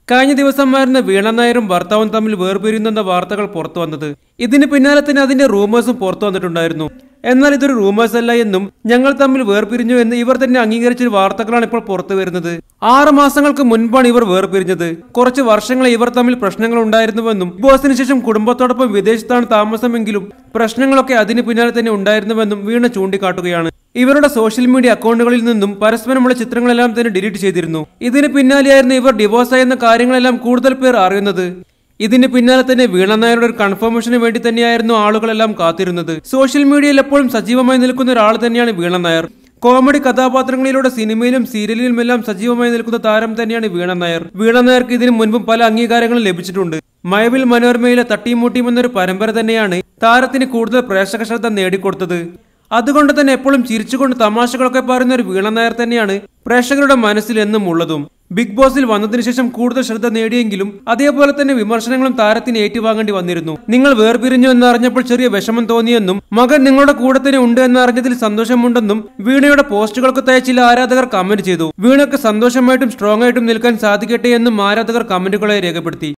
കഴിഞ്ഞ ദിവസമായിരുന്നു വീണ നായരും ഭർത്താവും തമ്മിൽ വേർപിരിയുന്നെന്ന വാർത്തകൾ പുറത്തു വന്നത് ഇതിന് പിന്നാലെ തന്നെ അതിന്റെ റൂമേഴ്സും പുറത്തു വന്നിട്ടുണ്ടായിരുന്നു എന്നാൽ ഇതൊരു റൂമേഴ്സ് അല്ല എന്നും ഞങ്ങൾ തമ്മിൽ വേർപിരിഞ്ഞു എന്ന് ഇവർ തന്നെ അംഗീകരിച്ച വാർത്തകളാണ് ഇപ്പോൾ പുറത്തു വരുന്നത് ആറ് മാസങ്ങൾക്ക് മുൻപാണ് ഇവർ വേർപിരിഞ്ഞത് കുറച്ച് വർഷങ്ങളെ ഇവർ തമ്മിൽ പ്രശ്നങ്ങൾ ഉണ്ടായിരുന്നുവെന്നും ബിഗ് ബോസിന് ശേഷം കുടുംബത്തോടൊപ്പം വിദേശത്താണ് താമസമെങ്കിലും പ്രശ്നങ്ങളൊക്കെ അതിന് പിന്നാലെ തന്നെ ഉണ്ടായിരുന്നുവെന്നും വീണ ചൂണ്ടിക്കാട്ടുകയാണ് ഇവരുടെ സോഷ്യൽ മീഡിയ അക്കൗണ്ടുകളിൽ നിന്നും പരസ്പരമുള്ള ചിത്രങ്ങളെല്ലാം തന്നെ ഡിലീറ്റ് ചെയ്തിരുന്നു ഇതിന് പിന്നാലെയായിരുന്നു ഇവർ ഡിവോഴ്സായെന്ന കാര്യങ്ങളെല്ലാം കൂടുതൽ പേർ അറിയുന്നത് ഇതിന് പിന്നാലെ തന്നെ വീണ നായരുടെ ഒരു കൺഫർമേഷന് വേണ്ടി തന്നെയായിരുന്നു ആളുകളെല്ലാം കാത്തിരുന്നത് സോഷ്യൽ മീഡിയയിൽ എപ്പോഴും സജീവമായി നിൽക്കുന്ന ഒരാൾ തന്നെയാണ് വീണ നായർ കോമഡി കഥാപാത്രങ്ങളിലൂടെ സിനിമയിലും സീരിയലിലും എല്ലാം സജീവമായി നിൽക്കുന്ന താരം തന്നെയാണ് വീണ നായർ വീണ നായർക്ക് ഇതിനു മുൻപും പല അംഗീകാരങ്ങളും ലഭിച്ചിട്ടുണ്ട് മയവിൽ മനോരമയിലെ തട്ടിയും മുട്ടിയും എന്നൊരു പരമ്പര തന്നെയാണ് താരത്തിന് കൂടുതൽ പ്രേക്ഷക ശ്രദ്ധ നേടിക്കൊടുത്തത് അതുകൊണ്ട് തന്നെ എപ്പോഴും ചിരിച്ചുകൊണ്ട് തമാശകളൊക്കെ പറയുന്ന ഒരു വീണ നായർ തന്നെയാണ് പ്രേക്ഷകരുടെ മനസ്സിൽ എന്നും ഉള്ളതും ബിഗ് ബോസിൽ വന്നതിന് ശേഷം കൂടുതൽ ശ്രദ്ധ നേടിയെങ്കിലും അതേപോലെ തന്നെ വിമർശനങ്ങളും താരത്തിന് ഏറ്റുവാങ്ങേണ്ടി വന്നിരുന്നു നിങ്ങൾ വേർപിരിഞ്ഞു എന്നറിഞ്ഞപ്പോൾ ചെറിയ വിഷമം തോന്നിയെന്നും മകൻ നിങ്ങളുടെ കൂടെ തന്നെ ഉണ്ട് എന്നറിഞ്ഞതിൽ സന്തോഷമുണ്ടെന്നും വീണയുടെ പോസ്റ്റുകൾക്ക് തയ ചില ആരാധകർ കമന്റ് ചെയ്തു വീണയ്ക്ക് സന്തോഷമായിട്ടും സ്ട്രോങ് ആയിട്ടും നിൽക്കാൻ സാധിക്കട്ടെ എന്നും ആരാധകർ കമന്റുകളെ രേഖപ്പെടുത്തി